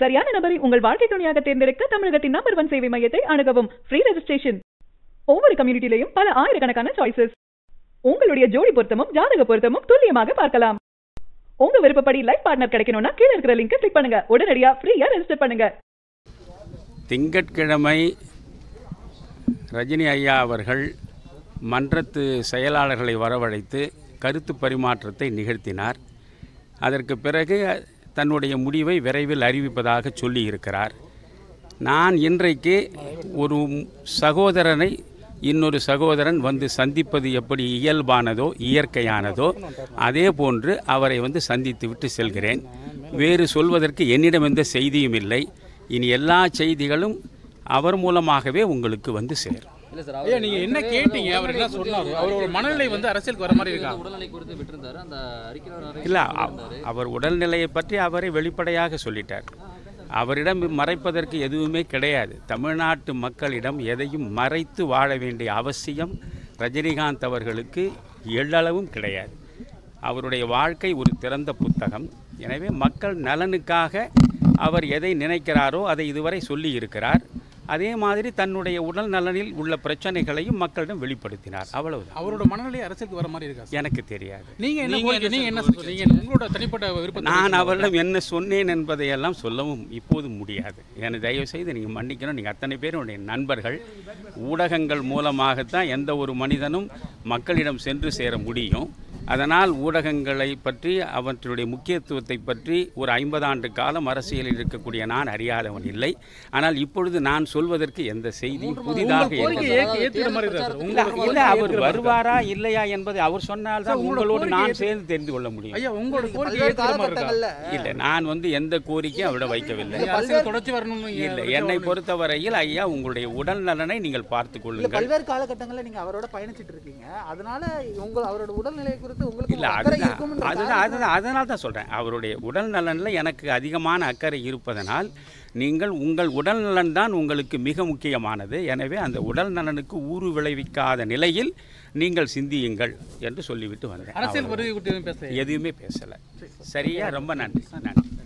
சரியான நபரை உங்கள் வாழ்க்கை துணையாக தேர்ந்தெடுக்க தமிழகத்தின் நம்பர் ஒன் சேவை மையத்தை அணுகவும் ஃப்ரீ ரெஜிஸ்ட்ரேஷன் ஒவ்வொரு கம்யூனிட்டிலையும் பல ஆயிரக்கணக்கான சாய்ஸஸ் உங்களுடைய ஜோடி பொருத்தமும் ஜாதக பொருத்தமும் துல்லியமாக பார்க்கலாம் உங்க விருப்பப்படி லைஃப் பார்ட்னர் கிடைக்கணும்னா கீழ இருக்கிற லிங்கை கிளிக் பண்ணுங்க உடனடியா ஃப்ரீயா ரெஜிஸ்டர் பண்ணுங்க திங்கட்கிழமை ரஜினி ஐயா அவர்கள் மன்றத்து செயலாளர்களை வரவழைத்து கருத்து பரிமாற்றத்தை நிகழ்த்தினார் அதற்கு பிறகு தன்னுடைய முடிவை விரைவில் அறிவிப்பதாக சொல்லியிருக்கிறார் நான் இன்றைக்கு ஒரு சகோதரனை இன்னொரு சகோதரன் வந்து சந்திப்பது எப்படி இயல்பானதோ இயற்கையானதோ அதே போன்று அவரை வந்து சந்தித்து விட்டு செல்கிறேன் வேறு சொல்வதற்கு என்னிடம் எந்த செய்தியும் இல்லை இனி எல்லா செய்திகளும் அவர் மூலமாகவே உங்களுக்கு வந்து சேரும் ஐயா நீங்க என்ன கேட்டீங்க அவர் என்ன சொன்னாரு அவரோட மனநிலை வந்து அரசியலுக்கு வர மாதிரி இருக்கா உடல்நிலை குறித்து விட்டிருந்தாரு அந்த அறிக்கையில் ஒரு அறிக்கை இல்லை அவர் உடல்நிலையை பற்றி அவரை வெளிப்படையாக சொல்லிட்டார் அவரிடம் மறைப்பதற்கு எதுவுமே கிடையாது தமிழ்நாட்டு மக்களிடம் எதையும் மறைத்து வாழ வேண்டிய அவசியம் ரஜினிகாந்த் அவர்களுக்கு எள்ளளவும் கிடையாது அவருடைய வாழ்க்கை ஒரு திறந்த புத்தகம் எனவே மக்கள் நலனுக்காக அவர் எதை நினைக்கிறாரோ அதை இதுவரை சொல்லி இருக்கிறார் அதே மாதிரி தன்னுடைய உடல் நலனில் உள்ள பிரச்சனைகளையும் மக்களிடம் வெளிப்படுத்தினார் அவ்வளவுதான் அவரோட மனநிலை அரசியலுக்கு வர மாதிரி இருக்கா எனக்கு தெரியாது நீங்க என்ன கோரிக்கை நீங்க என்ன சொல்றீங்க உங்களோட தனிப்பட்ட விருப்பத்தை நான் அவரிடம் என்ன சொன்னேன் என்பதையெல்லாம் சொல்லவும் இப்போது முடியாது என்னை தயவு செய்து நீங்கள் மன்னிக்கணும் நீங்கள் அத்தனை பேரும் என்னுடைய நண்பர்கள் ஊடகங்கள் மூலமாகத்தான் எந்த ஒரு மனிதனும் மக்களிடம் சென்று சேர முடியும் அதனால் ஊடகங்களை பற்றி அவற்றுடைய முக்கியத்துவத்தை பற்றி ஒரு ஐம்பது ஆண்டு காலம் அரசியலில் இருக்கக்கூடிய நான் அறியாதவன் இல்லை ஆனால் இப்பொழுது நான் சொல்வதற்கு எந்த செய்தியும் புதிதாக கோரிக்கை இல்லை. ஏற்க- ஏத்துக்கிற மாதிரி இருக்கா சார் இல்ல, உங்களோட இல்ல அவர் வருவாரா இல்லையா என்பதை அவர் சொன்னால் தான் உங்களோடு நான் சேர்ந்து தெரிந்து கொள்ள முடியும் ஐயா உங்களோட கோரிக்கை பல்வேறு ஏத்துக்கிற மாதிரி இருக்கா காலகட்டங்கள்ல இல்லை நான் வந்து எந்த கோரிக்கையும் அவரிடம் வைக்கவில்லை நீங்க அரசியல் தொடர்ச்சி வரணும்னு இல்லை என்னை பொறுத்தவரையில் ஐயா உங்களுடைய உடல் நலனை நீங்கள் பார்த்துக் இல்ல கொள்ளுங்கள் பல்வேறு காலகட்டங்கள்ல நீங்க அவரோட பயணிச்சிட்டு இருக்கீங்க அதனால உங்க அவரோட உடல்நிலை குறித்து உங்களுக்கு இல்லை ஒரு அக்கறை அதுதான் இருக்கும்ன்ற அதுதான் காரணத்தினால அதுதான் அதனால தான் சொல்கிறேன் அவருடைய உடல் நலனில் எனக்கு அதிகமான அக்கறை இருப்பதனால் நீங்கள் உங்கள் உடல் நலன் தான் உங்களுக்கு மிக முக்கியமானது எனவே அந்த உடல் நலனுக்கு ஊறு விளைவிக்காத நிலையில் நீங்கள் சிந்தியுங்கள் என்று சொல்லிவிட்டு வந்தேன் அரசியல் அவ்வளவுதான். வருகை குறித்து எதுவும் பேச எதுவுமே பேசலை சரியா ரொம்ப நன்றி நன்றி